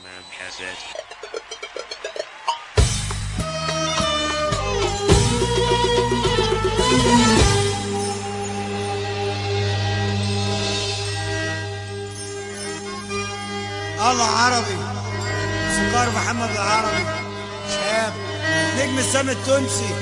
Imam Cassette. الله عربي سكر محمد العربي شاب نجم السما التونسي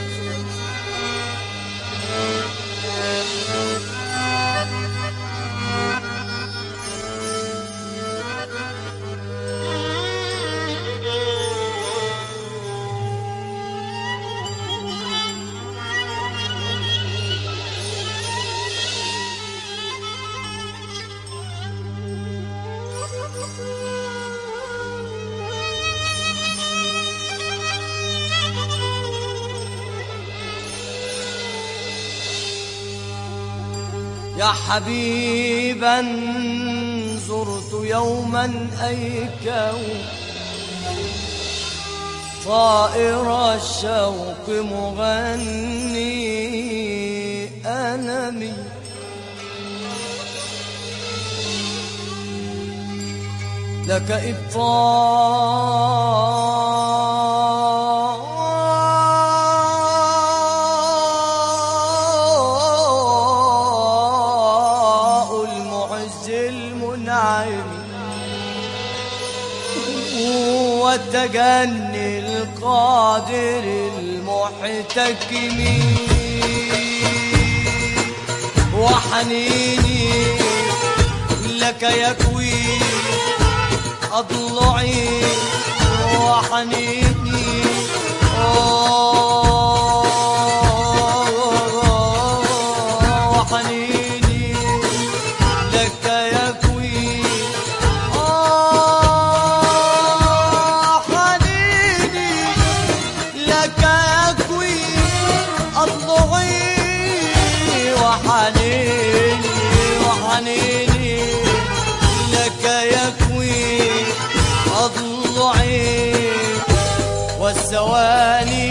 يا حبيبا زرت يوما أي كون طائر الشوق مغني ألمي لك إبطاء المعز المنعم والتجني القادر المحتكم وحنيني لك يكوي أضلعي وحنيني آه، وحنيني لك يكوي آه، حنيني لك يكوي أضلعي وحنيني وحنيني لك يكوي أضلعي والثواني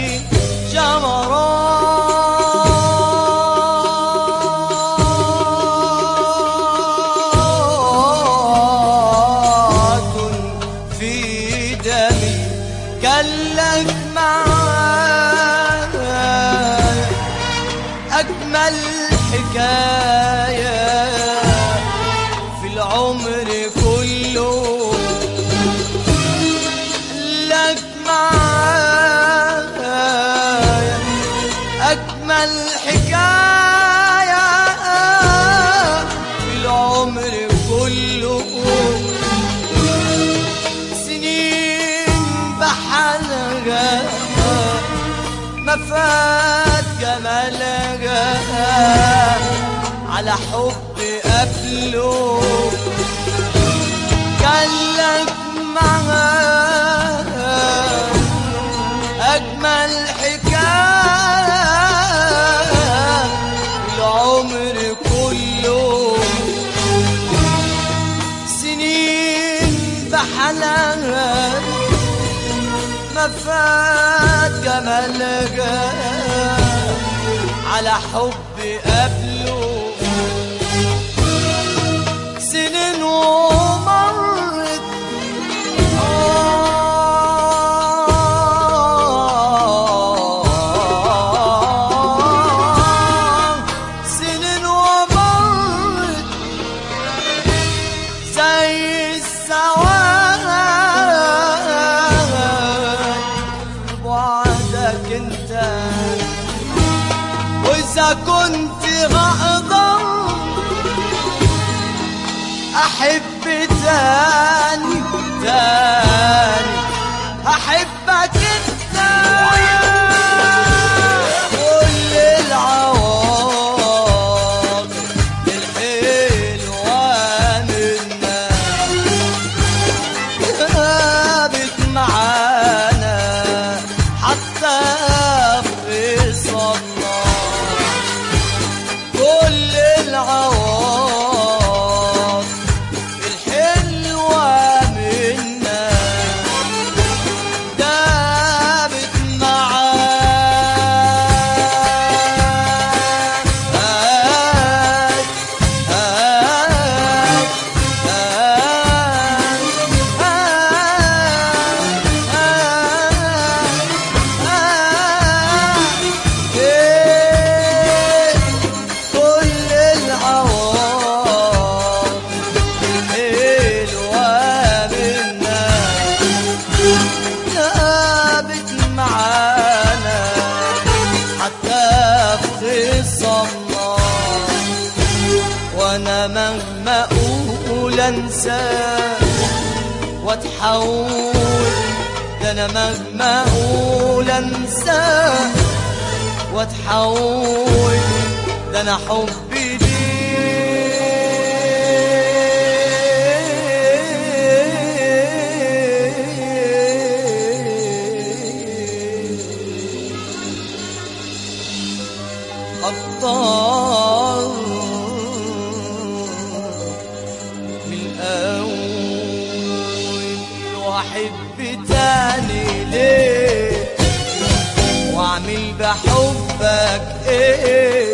جمرات في دمي كلك معايا أجمل حكاية في العمر كله لك معايا أجمل حكاية في العمر كله سنين بحلقة ما فات جمالها على حب قبله قالك معاها أجمل حكاية العمر كله سنين بحلقها ما فات جمالها على حب قبله سنين ومرت آه سنين ومرت زي السواد بعدك انت واذا كنت هقدر احب تاني واتحول ده انا مهما اقول انساه واتحول ده انا حبي ليك أبطال من أول وأحب تاني ليه وأعمل بحبك إيه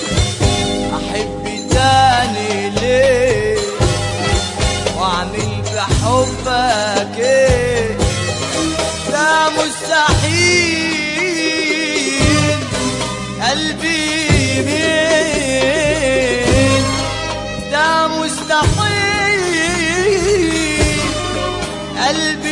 أحب تاني ليه وأعمل بحبك إيه ده مستحيل قلبي يمين ده مستحيل قلبي